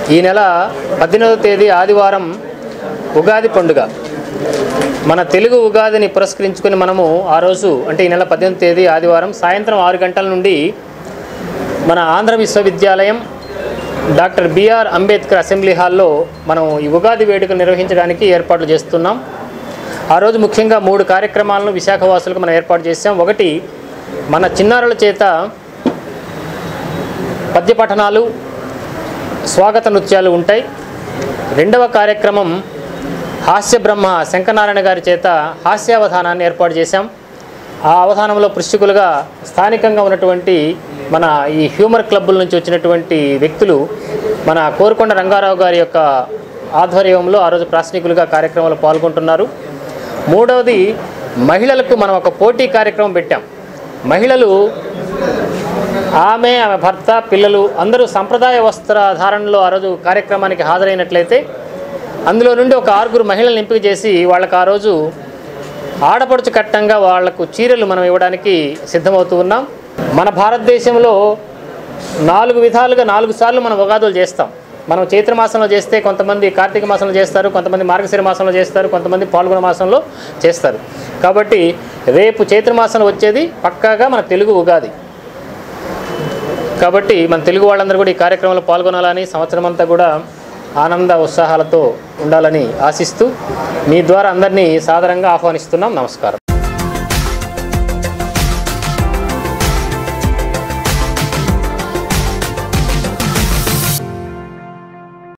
ఈ నెల పద్దెనిమిదవ తేదీ ఆదివారం ఉగాది పండుగ మన తెలుగు ఉగాదిని పురస్కరించుకొని మనము ఆ రోజు అంటే ఈ నెల పద్దెనిమిది తేదీ ఆదివారం సాయంత్రం ఆరు గంటల నుండి మన ఆంధ్ర విశ్వవిద్యాలయం డాక్టర్ బిఆర్ అంబేద్కర్ అసెంబ్లీ హాల్లో మనం ఈ ఉగాది వేడుకలు నిర్వహించడానికి ఏర్పాట్లు చేస్తున్నాం ఆ రోజు ముఖ్యంగా మూడు కార్యక్రమాలను విశాఖవాసులకు మనం ఏర్పాటు చేసాం ఒకటి మన చిన్నారుల చేత పద్య పఠనాలు స్వాగత నృత్యాలు ఉంటాయి రెండవ కార్యక్రమం హాస్య బ్రహ్మ శంకరనారాయణ గారి చేత హాస్యావధానాన్ని ఏర్పాటు చేశాం ఆ అవధానంలో పృష్టికులుగా స్థానికంగా ఉన్నటువంటి మన ఈ హ్యూమర్ క్లబ్బుల నుంచి వచ్చినటువంటి వ్యక్తులు మన కోరుకొండ రంగారావు గారి యొక్క ఆధ్వర్యంలో ఆ రోజు ప్రాసనికులుగా కార్యక్రమంలో పాల్గొంటున్నారు మూడవది మహిళలకు మనం ఒక పోటీ కార్యక్రమం పెట్టాం మహిళలు ఆమె ఆమె భర్త పిల్లలు అందరూ సంప్రదాయ వస్త్ర ధారణలో ఆ రోజు కార్యక్రమానికి హాజరైనట్లయితే అందులో నుండి ఒక ఆరుగురు మహిళలను ఎంపిక చేసి వాళ్ళకి ఆ రోజు ఆడపడుచు కట్టంగా వాళ్లకు చీరలు మనం ఇవ్వడానికి సిద్ధమవుతూ ఉన్నాం మన భారతదేశంలో నాలుగు విధాలుగా నాలుగు సార్లు మనం ఉగాదులు చేస్తాం మనం చైత్ర మాసంలో చేస్తే కొంతమంది కార్తీక మాసంలో చేస్తారు కొంతమంది మార్గశిర మాసంలో చేస్తారు కొంతమంది పాల్గొన మాసంలో చేస్తారు కాబట్టి రేపు చైత్ర మాసంలో వచ్చేది పక్కాగా మన తెలుగు ఉగాది కాబట్టి మన తెలుగు వాళ్ళందరూ కూడా ఈ కార్యక్రమంలో పాల్గొనాలని సంవత్సరం అంతా కూడా ఆనంద ఉత్సాహాలతో ఉండాలని ఆశిస్తూ మీ ద్వారా అందరినీ సాదరంగా ఆహ్వానిస్తున్నాం నమస్కారం